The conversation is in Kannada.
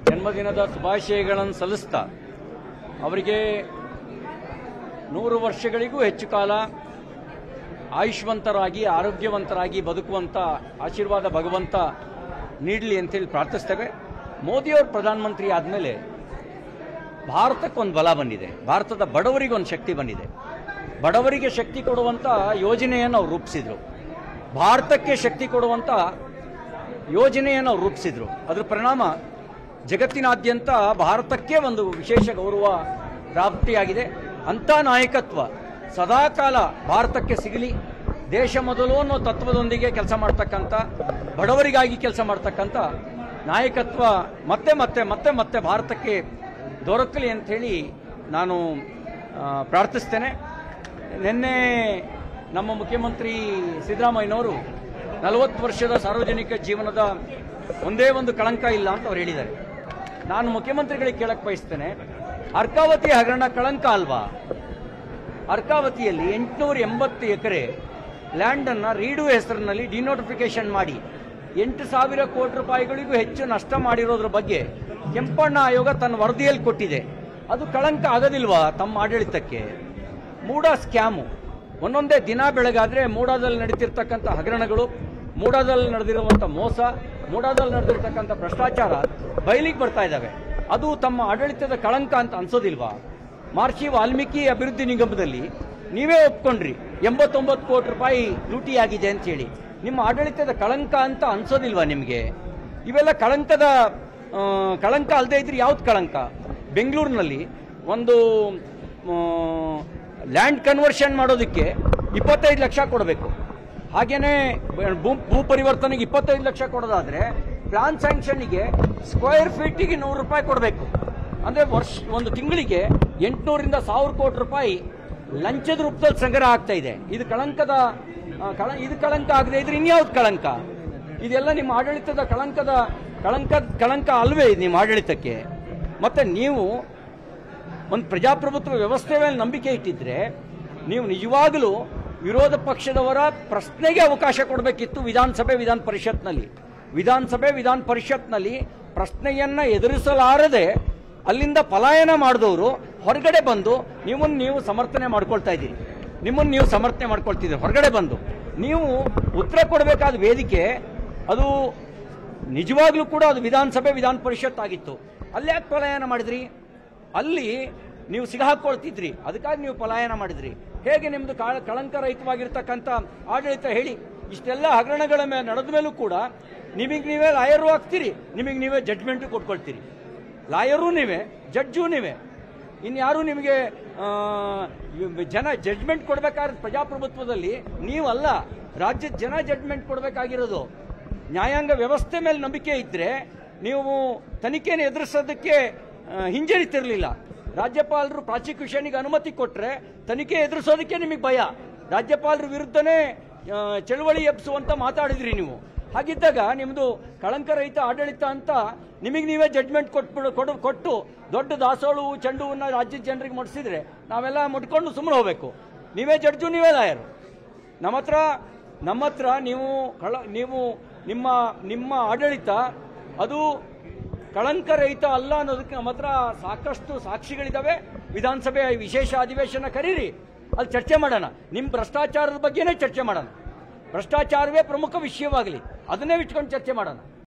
ಜನ್ಮದಿನದ ಶುಭಾಶಯಗಳನ್ನು ಸಲ್ಲಿಸ್ತಾ ಅವರಿಗೆ ನೂರು ವರ್ಷಗಳಿಗೂ ಹೆಚ್ಚು ಕಾಲ ಆಯುಷ್ವಂತರಾಗಿ ಆರೋಗ್ಯವಂತರಾಗಿ ಬದುಕುವಂತ ಆಶೀರ್ವಾದ ಭಗವಂತ ನೀಡಲಿ ಅಂತೇಳಿ ಪ್ರಾರ್ಥಿಸ್ತೇವೆ ಮೋದಿಯವರು ಪ್ರಧಾನಮಂತ್ರಿ ಆದಮೇಲೆ ಭಾರತಕ್ಕೊಂದು ಬಲ ಬಂದಿದೆ ಭಾರತದ ಬಡವರಿಗೊಂದು ಶಕ್ತಿ ಬಂದಿದೆ ಬಡವರಿಗೆ ಶಕ್ತಿ ಕೊಡುವಂತ ಯೋಜನೆಯನ್ನು ಅವ್ರು ರೂಪಿಸಿದ್ರು ಭಾರತಕ್ಕೆ ಶಕ್ತಿ ಕೊಡುವಂತ ಯೋಜನೆಯನ್ನು ಅವ್ರು ರೂಪಿಸಿದ್ರು ಅದರ ಪರಿಣಾಮ ಜಗತ್ತಿನಾದ್ಯಂತ ಭಾರತಕ್ಕೆ ಒಂದು ವಿಶೇಷ ಗೌರವ ಪ್ರಾಪ್ತಿಯಾಗಿದೆ ಅಂಥ ನಾಯಕತ್ವ ಸದಾಕಾಲ ಭಾರತಕ್ಕೆ ಸಿಗಲಿ ದೇಶ ಮೊದಲು ಅನ್ನೋ ತತ್ವದೊಂದಿಗೆ ಕೆಲಸ ಮಾಡ್ತಕ್ಕಂಥ ಬಡವರಿಗಾಗಿ ಕೆಲಸ ಮಾಡ್ತಕ್ಕಂಥ ನಾಯಕತ್ವ ಮತ್ತೆ ಮತ್ತೆ ಮತ್ತೆ ಮತ್ತೆ ಭಾರತಕ್ಕೆ ದೊರಕಲಿ ಅಂಥೇಳಿ ನಾನು ಆ, ಪ್ರಾರ್ಥಿಸ್ತೇನೆ ನಿನ್ನೆ ನಮ್ಮ ಮುಖ್ಯಮಂತ್ರಿ ಸಿದ್ದರಾಮಯ್ಯನವರು ನಲವತ್ತು ವರ್ಷದ ಸಾರ್ವಜನಿಕ ಜೀವನದ ಒಂದೇ ಒಂದು ಕಳಂಕ ಇಲ್ಲ ಅಂತ ಅವ್ರು ಹೇಳಿದ್ದಾರೆ ನಾನು ಮುಖ್ಯಮಂತ್ರಿಗಳಿಗೆ ಕೇಳಕ್ ಬಯಸ್ತೇನೆ ಅರ್ಕಾವತಿ ಹಗರಣ ಕಳಂಕ ಅಲ್ವಾ ಅರ್ಕಾವತಿಯಲ್ಲಿ ಎಂಟುನೂರ ಎಂಬತ್ತು ಎಕರೆ ಲ್ಯಾಂಡ್ ಅನ್ನ ರೀಡು ಹೆಸರಿನಲ್ಲಿ ಡಿನೋಟಿಫಿಕೇಶನ್ ಮಾಡಿ ಎಂಟು ಸಾವಿರ ಕೋಟಿ ರೂಪಾಯಿಗಳಿಗೂ ಹೆಚ್ಚು ನಷ್ಟ ಮಾಡಿರೋದ್ರ ಬಗ್ಗೆ ಕೆಂಪಣ್ಣ ಆಯೋಗ ತನ್ನ ವರದಿಯಲ್ಲಿ ಕೊಟ್ಟಿದೆ ಅದು ಕಳಂಕ ಆಗೋದಿಲ್ವಾ ತಮ್ಮ ಆಡಳಿತಕ್ಕೆ ಮೂಡಾ ಸ್ಕ್ಯಾಮು ಒಂದೊಂದೇ ದಿನ ಬೆಳಗಾದ್ರೆ ಮೂಡಾದಲ್ಲಿ ನಡೀತಿರ್ತಕ್ಕಂಥ ಹಗರಣಗಳು ಮೂಡಾದಲ್ಲಿ ನಡೆದಿರುವಂಥ ಮೋಸ ಮೂಡಾದಲ್ಲಿ ನಡೆದಿರ್ತಕ್ಕಂಥ ಭ್ರಷ್ಟಾಚಾರ ಬಯಲಿಗೆ ಬರ್ತಾ ಇದ್ದಾವೆ ಅದು ತಮ್ಮ ಆಡಳಿತದ ಕಳಂಕ ಅಂತ ಅನ್ಸೋದಿಲ್ವಾ ಮಹರ್ಷಿ ವಾಲ್ಮೀಕಿ ಅಭಿವೃದ್ಧಿ ನಿಗಮದಲ್ಲಿ ನೀವೇ ಒಪ್ಕೊಂಡ್ರಿ ಎಂಬತ್ತೊಂಬತ್ತು ಕೋಟಿ ರೂಪಾಯಿ ಲೂಟಿಯಾಗಿದೆ ಅಂತ ಹೇಳಿ ನಿಮ್ಮ ಆಡಳಿತದ ಕಳಂಕ ಅಂತ ಅನ್ಸೋದಿಲ್ವಾ ನಿಮಗೆ ಇವೆಲ್ಲ ಕಳಂಕದ ಆ, ಕಳಂಕ ಅಲ್ಲದೆ ಇದ್ರೆ ಯಾವ್ದು ಕಳಂಕ ಬೆಂಗಳೂರಿನಲ್ಲಿ ಒಂದು ಲ್ಯಾಂಡ್ ಕನ್ವರ್ಷನ್ ಮಾಡೋದಕ್ಕೆ ಇಪ್ಪತ್ತೈದು ಲಕ್ಷ ಕೊಡಬೇಕು ಹಾಗೇನೆ ಭೂ ಭೂ ಪರಿವರ್ತನೆಗೆ ಇಪ್ಪತ್ತೈದು ಲಕ್ಷ ಕೊಡೋದಾದ್ರೆ ಪ್ಲಾನ್ ಸ್ಯಾಂಕ್ಷನ್ಗೆ ಸ್ಕ್ವೇರ್ ಫೀಟಿಗೆ ನೂರು ರೂಪಾಯಿ ಕೊಡಬೇಕು ಅಂದ್ರೆ ವರ್ಷ ಒಂದು ತಿಂಗಳಿಗೆ ಎಂಟುನೂರಿಂದ ಸಾವಿರ ಕೋಟಿ ರೂಪಾಯಿ ಲಂಚದ ರೂಪದಲ್ಲಿ ಸಂಗ್ರಹ ಆಗ್ತಾ ಇದೆ ಇದು ಕಳಂಕದ ಆ, ಕಳ ಇದು ಕಳಂಕ ಆಗದೆ ಇದ್ರೆ ಇನ್ಯಾವ್ದು ಕಳಂಕ ಇದೆಲ್ಲ ನಿಮ್ಮ ಆಡಳಿತದ ಕಳಂಕದ ಕಳಂಕ ಕಳಂಕ ಅಲ್ವೇ ಇದು ನಿಮ್ಮ ಆಡಳಿತಕ್ಕೆ ಮತ್ತೆ ನೀವು ಒಂದು ಪ್ರಜಾಪ್ರಭುತ್ವ ವ್ಯವಸ್ಥೆ ಮೇಲೆ ನಂಬಿಕೆ ಇಟ್ಟಿದ್ರೆ ನೀವು ನಿಜವಾಗಲೂ ವಿರೋಧ ಪಕ್ಷದವರ ಪ್ರಶ್ನೆಗೆ ಅವಕಾಶ ಕೊಡಬೇಕಿತ್ತು ವಿಧಾನಸಭೆ ವಿಧಾನ ಪರಿಷತ್ನಲ್ಲಿ ವಿಧಾನಸಭೆ ವಿಧಾನ ಪರಿಷತ್ನಲ್ಲಿ ಪ್ರಶ್ನೆಯನ್ನ ಎದುರಿಸಲಾರದೆ ಅಲ್ಲಿಂದ ಪಲಾಯನ ಮಾಡಿದವರು ಹೊರಗಡೆ ಬಂದು ನಿಮ್ಮನ್ನು ನೀವು ಸಮರ್ಥನೆ ಮಾಡ್ಕೊಳ್ತಾ ಇದ್ದೀರಿ ನಿಮ್ಮನ್ನು ನೀವು ಸಮರ್ಥನೆ ಮಾಡ್ಕೊಳ್ತಿದ್ದೀರಿ ಹೊರಗಡೆ ಬಂದು ನೀವು ಉತ್ತರ ಕೊಡಬೇಕಾದ ವೇದಿಕೆ ಅದು ನಿಜವಾಗ್ಲೂ ಕೂಡ ಅದು ವಿಧಾನಸಭೆ ವಿಧಾನ ಪರಿಷತ್ ಆಗಿತ್ತು ಅಲ್ಲಿ ಯಾಕೆ ಪಲಾಯನ ಮಾಡಿದ್ರಿ ಅಲ್ಲಿ ನೀವು ಸಿಗಹಾಕೊಳ್ತಿದ್ರಿ ಅದಕ್ಕಾಗಿ ನೀವು ಪಲಾಯನ ಮಾಡಿದ್ರಿ ಹೇಗೆ ನಿಮ್ದು ಕಾಳ- ಕಳಂಕರಹಿತವಾಗಿರ್ತಕ್ಕಂಥ ಆಡಳಿತ ಹೇಳಿ ಇಷ್ಟೆಲ್ಲ ಹಗರಣಗಳ ಮೇಲೆ ನಡೆದ ಮೇಲೂ ಕೂಡ ನಿಮಗೆ ನೀವೇ ಲಾಯರು ಆಗ್ತೀರಿ ನಿಮಗೆ ನೀವೇ ಜಡ್ಜ್ಮೆಂಟ್ ಕೊಟ್ಕೊಳ್ತೀರಿ ಲಾಯರು ನೀವೇ ಜಡ್ಜು ನೀವೇ ಇನ್ಯಾರು ನಿಮಗೆ ಆ, ಇವ್- ಜನ ಜಡ್ಜ್ಮೆಂಟ್ ಕೊಡಬೇಕಾದ ಪ್ರಜಾಪ್ರಭುತ್ವದಲ್ಲಿ ನೀವಲ್ಲ ರಾಜ್ಯದ ಜನ ಜಡ್ಜ್ಮೆಂಟ್ ಕೊಡಬೇಕಾಗಿರೋದು ನ್ಯಾಯಾಂಗ ವ್ಯವಸ್ಥೆ ಮೇಲೆ ನಂಬಿಕೆ ಇದ್ರೆ ನೀವು ತನಿಖೆಯನ್ನು ಎದುರಿಸೋದಕ್ಕೆ ಆ, ಹಿಂಜರಿತಿರ್ಲಿಲ್ಲ ರಾಜ್ಯಪಾಲರು ಪ್ರಾಸಿಕ್ಯೂಷನ್ಗೆ ಅನುಮತಿ ಕೊಟ್ರೆ ತನಿಖೆ ಎದುರಿಸೋದಕ್ಕೆ ನಿಮಗೆ ಭಯ ರಾಜ್ಯಪಾಲರ ವಿರುದ್ಧನೇ ಆ, ಚಳುವಳಿ ಎಬ್ಸುವಂತ ಮಾತಾಡಿದ್ರಿ ನೀವು ಹಾಗಿದ್ದಾಗ ನಿಮ್ದು ಕಳಂಕರಹಿತ ಆಡಳಿತ ಅಂತ ನಿಮಗೆ ನೀವೇ ಜಡ್ಜ್ಮೆಂಟ್ ಕೊಟ್ಬಿಡು ಕೊಡು ಕೊಟ್ಟು ದೊಡ್ಡ ದಾಸೋಳು ಚೆಂಡುವನ್ನ ರಾಜ್ಯದ ಜನರಿಗೆ ಮುಟ್ಟಿಸಿದ್ರೆ ನಾವೆಲ್ಲ ಮುಟ್ಕೊಂಡು ಸುಮ್ಮನೆ ಹೋಗ್ಬೇಕು ನೀವೇ ಜಡ್ಜು ನೀವೇ ಲಾಯರು ನಮ್ಮ ಹತ್ರ ನಮ್ಮ ಹತ್ರ ನೀವು ಕಳ ನೀವು ನಿಮ್ಮ ನಿಮ್ಮ ಆಡಳಿತ ಅದು ಕಳಂಕರಹಿತ ಅಲ್ಲ ಅನ್ನೋದಕ್ಕೆ ನಮ್ಮ ಹತ್ರ ಸಾಕಷ್ಟು ಸಾಕ್ಷಿಗಳಿದಾವೆ ವಿಧಾನಸಭೆ ವಿಶೇಷ ಅಧಿವೇಶನ ಕರೀರಿ ಅಲ್ಲಿ ಚರ್ಚೆ ಮಾಡೋಣ ನಿಮ್ಮ ಭ್ರಷ್ಟಾಚಾರದ ಬಗ್ಗೆನೇ ಚರ್ಚೆ ಮಾಡೋಣ ಭ್ರಷ್ಟಾಚಾರವೇ ಪ್ರಮುಖ ವಿಷಯವಾಗಲಿ ಅದನ್ನೇ ಇಟ್ಕೊಂಡು ಚರ್ಚೆ ಮಾಡೋಣ